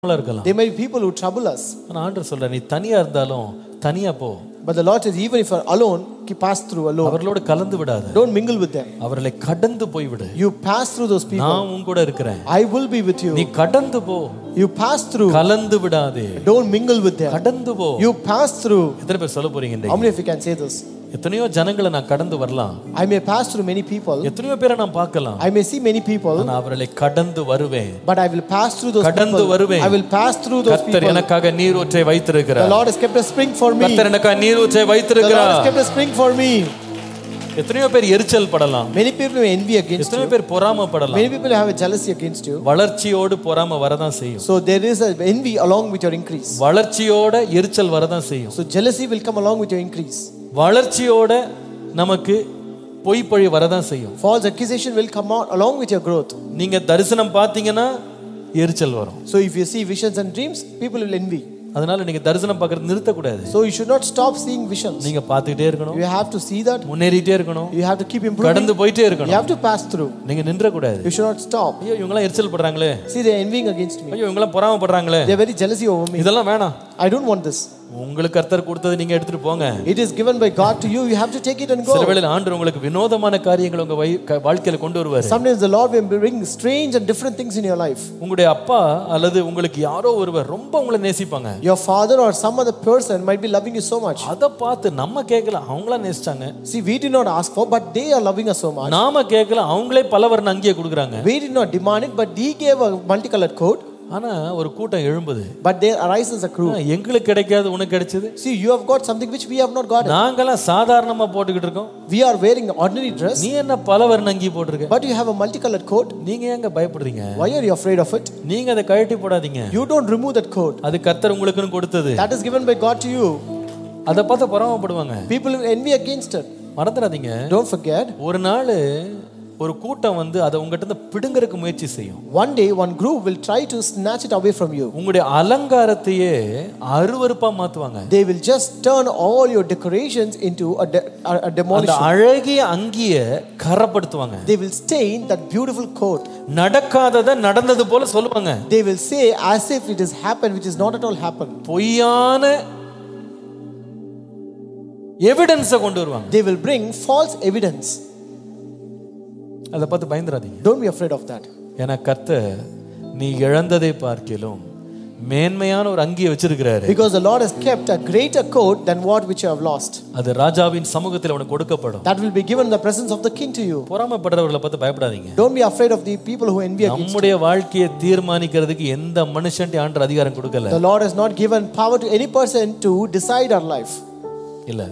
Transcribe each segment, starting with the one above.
நம்மளா இருக்கலாம் There may be people who trouble us. ஆனா ஆண்டவர் சொல்ற நீ தனியா இருந்தாலும் தனியா போ But the Lord says, even if you're alone, keep pass through alone. அவர்களோட கலந்து விடாத Don't mingle with them. அவர்களை கடந்து போய்விடு You pass through those people. நான் உன் கூட இருக்கிறேன் I will be with நீ you. கடந்து போ You pass through. கலந்து விடாதே Don't mingle with them. கடந்து போ You pass through. எத்தனை பேர் சொல்ல போறீங்க How இன்றைக்கு? many of you can say this? எத்தனையோ ஜனங்களை நான் கடந்து வரலாம் I may pass through many people. எத்தனையோ பேரை நான் பார்க்கலாம் I may see many people. நான் அவர்களை கடந்து வருவேன் But I will pass through those கடந்து people. வருவேன். I will pass through those கர்த்தர் people. எனக்காக நீரூற்றை The வைத்திருக்கிறார் Lord has kept a spring for me. கர்த்தர் எனக்காக நீரூற்றை The Lord has வைத்திருக்கிறார் kept a spring for me. எத்தனையோ பேர் எரிச்சல் படலாம் Many people may envy against எத்தனையோ you. பேர் பொறாமப்படலாம் Many people have a jealousy against you. வளர்ச்சியோடு பொறாம வரதான் செய்யும் So there is a envy along with your increase. வளர்ச்சியோட எரிச்சல் வரதான் செய்யும் So jealousy will come along with your increase. வளர்ச்சியோட நமக்கு பொய்ப்பழி வரதான் செய்யும் False accusation will come out along with your growth. நீங்க தரிசனம் பார்த்தீங்கன்னா எரிச்சல் வரும் So if you see visions and dreams, people will envy. அதனால நீங்க தரிசனம் பார்க்கறது நிறுத்தக்கூடாது So you should not stop seeing visions. நீங்க பார்த்துக்கிட்டே இருக்கணும் You have to see that. முன்னேறிட்டே இருக்கணும் You have to keep improving. கடந்து போயிட்டே You இருக்கணும் have to pass through. நீங்க நின்றக்கூடாது You should not stop. ஐயோ இவங்கெல்லாம் எரிச்சல் படுறாங்களே See, they're envying against me. ஐயோ இவங்கெல்லாம் பொறாமப்படுறாங்களே They're very jealousy over me. இதெல்லாம் வேணாம் I don't want this. உங்களுக்கு கர்த்தர் கொடுத்தது நீங்க எடுத்துட்டு போங்க It is given by God to you. You have to take it and சில go. வேளையில் ஆண்டு உங்களுக்கு வினோதமான காரியங்கள் உங்க வை- க- வாழ்க்கையில கொண்டு வருவாரு Sometimes the Lord will bring strange and different things in your life. உங்களுடைய அப்பா அல்லது உங்களுக்கு யாரோ ஒருவர் ரொம்ப உங்களை நேசிப்பாங்க Your father or some other person might be loving you so much. அதை பார்த்து நம்ம கேட்கல அவங்களா நேசிச்சாங்க See, we did not ask for, but they are loving us so much. நாம கேட்கல அவங்களே பலவர்னு அங்கேயே கொடுக்குறாங்க We did not demand it, but he gave a multicolored coat. ஆனா ஒரு கூட்டம் எழும்புது But there arises a crew. ஆ, எங்களுக்கு கிடைக்காது உனக்கு கிடைச்சது See, you have got something which we have not got. நாங்கெல்லாம் சாதாரணமா போட்டுக்கிட்டு இருக்கோம் We are wearing an ordinary dress, நீ என்ன பலவர்னு அங்கேயே போட்டிருக்க but you have a multicolored coat. நீங்க ஏங்க பயப்படுறீங்க Why are you afraid of it? நீங்க அதை கழட்டி போடாதீங்க You don't remove that coat. அது கர்த்தர் உங்களுக்குன்னு கொடுத்தது That is given by God to you. அதை பார்த்து பொறாமப்படுவாங்க People will envy against it. மறந்துடாதீங்க Don't forget, ஒரு நாள் ஒரு கூட்டம் வந்து அதை உங்ககிட்ட இருந்து பிடுங்கறதுக்கு முயற்சி செய்யும் one day one group will try to snatch it away from you. உங்களுடைய அலங்காரத்தையே அருவருப்பா மாத்துவாங்க They will just turn all your decorations into a, de- a, a அந்த demolition. அழகிய அங்கிய கரப்படுத்துவாங்க They will stain that beautiful coat. நடக்காதத நடந்தது போல சொல்லுவாங்க They will say as if it has happened, which is not at all happened. பொய்யான எவிடன்ஸை கொண்டு வருவாங்க They will bring false evidence. அதை பார்த்து பயந்துடாதீங்க Don't be afraid of that. ஏன்னா கர்த்தர் நீ இழந்ததை பார்க்கிலும் மேன்மையான ஒரு அங்கியை வச்சிருக்கிறாரு Because the Lord has kept a greater coat than what which you have lost. அது ராஜாவின் சமூகத்தில் அவனுக்கு கொடுக்கப்படும் That will be given in the presence of the king to you. பொறாமைப்படுறவர்களை பார்த்து பயப்படாதீங்க Don't be afraid of the people who envy against நம்முடைய வாழ்க்கையை தீர்மானிக்கிறதுக்கு எந்த மனுஷன்ட்டு ஆண்டு அதிகாரம் கொடுக்கல The Lord has not given power to any person to decide our life. இல்ல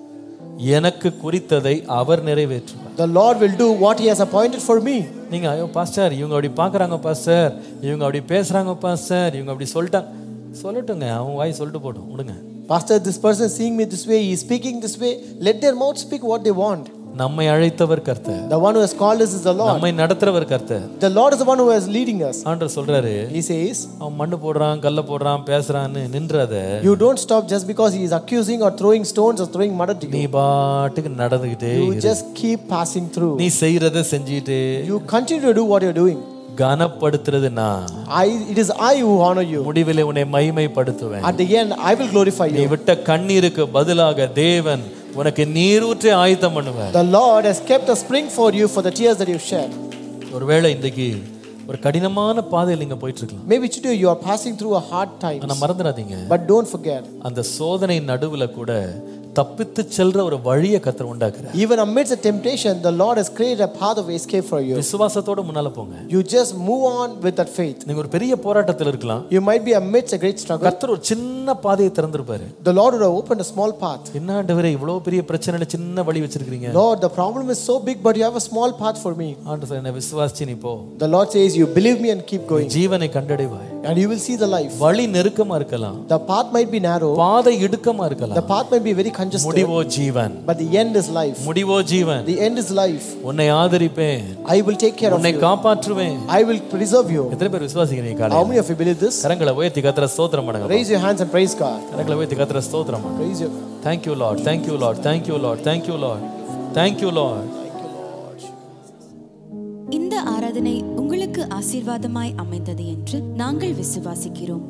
எனக்கு குறித்ததை அவர் நிறைவேற்றுவார் The Lord will do what He has appointed for me. நீங்க ஐயோ பாஸ்டர் இவங்க அப்படி பார்க்கறாங்க பாஸ்டர் இவங்க அப்படி பேசுறாங்க பாஸ்டர் இவங்க அப்படி சொல்லிட்டாங்க சொல்லட்டுங்க அவங்க வாய் சொல்லிட்டு போட்டும் விடுங்க Pastor, this person is seeing me this way, he is speaking this way. Let their mouth speak what they want. நம்மை அழைத்தவர் கர்த்தர் The one who has called us is the Lord. நம்மை நடத்துறவர் கர்த்தர் The Lord is the one who is leading us. ஆண்டவர் சொல்றாரு He says, அவன் மண்ணு போடுறான் கல்ல போடுறான் பேசுறான்னு நின்றாத You don't stop just because he is accusing or throwing stones or throwing mud at நீ you. பாட்டுக்கு நடந்துகிட்டே You இரு. just keep passing through. நீ செய்யறத செஞ்சுட்டு You continue to do what you're doing. கனப்படுத்துறது நான் I, it is I who honor you. முடிவிலே உன்னை மகிமைப்படுத்துவேன் At the end, I will glorify நீ you. விட்ட கண்ணீருக்கு பதிலாக தேவன் உனக்கு நீரூற்றி ஆயத்தம் பண்ணுவார் The Lord has kept a spring for you for the tears that you've shed. ஒருவேளை இன்றைக்கு ஒரு கடினமான பாதையில் நீங்க போயிட்டு இருக்கலாம் Maybe today you are passing through a hard time. ஆனா மறந்துடாதீங்க But don't forget, அந்த சோதனை நடுவுல கூட தப்பித்து செல்ற ஒரு வழியை கத்தர் உண்டாக்குறார் even amidst the temptation, the Lord has created a path of escape for you. விசுவாசத்தோட முன்னால போங்க You just move on with that faith. நீங்க ஒரு பெரிய போராட்டத்தில் இருக்கலாம் You might be amidst a great struggle. கர்த்தர் ஒரு சின்ன பாதையை திறந்திருப்பாரு The Lord would have opened a small path. என்ன ஆண்டவரே இவ்வளவு பெரிய பிரச்சனையில சின்ன வழி வச்சிருக்கீங்க Lord, the problem is so big, but you have a small path for me. ஆண்டு என்ன விசுவாசிச்சு நீ போ The Lord says, You believe me and keep going, ஜீவனை கண்டடைவாய் and you will see the life. வழி நெருக்கமா இருக்கலாம் The path might be narrow, பாதை இடுக்கமா the இருக்கலாம் path might be very congested, முடிவோ ஜீவன் but the end is life. முடிவோ ஜீவன் The end is life. உன்னை ஆதரிப்பேன் I will take care of உன்னை you. காப்பாற்றுவேன் I will preserve you. எத்தனை பேர் விசுவாசிக்கிறீங்க காலை How many of you believe this? கரங்களை உயர்த்தி கத்திர ஸ்தோத்திரம் பண்ணுங்க Raise your hands and praise God. கரங்களை உயர்த்தி கத்திர ஸ்தோத்திரம் பண்ணுங்க Praise your. Thank you, Lord. Thank you, Lord. Thank you, Lord. Thank you, Lord. Thank you, Lord. இந்த ஆராதனை உங்களுக்கு எங்களுக்கு ஆசீர்வாதமாய் அமைந்தது என்று நாங்கள் விசுவாசிக்கிறோம்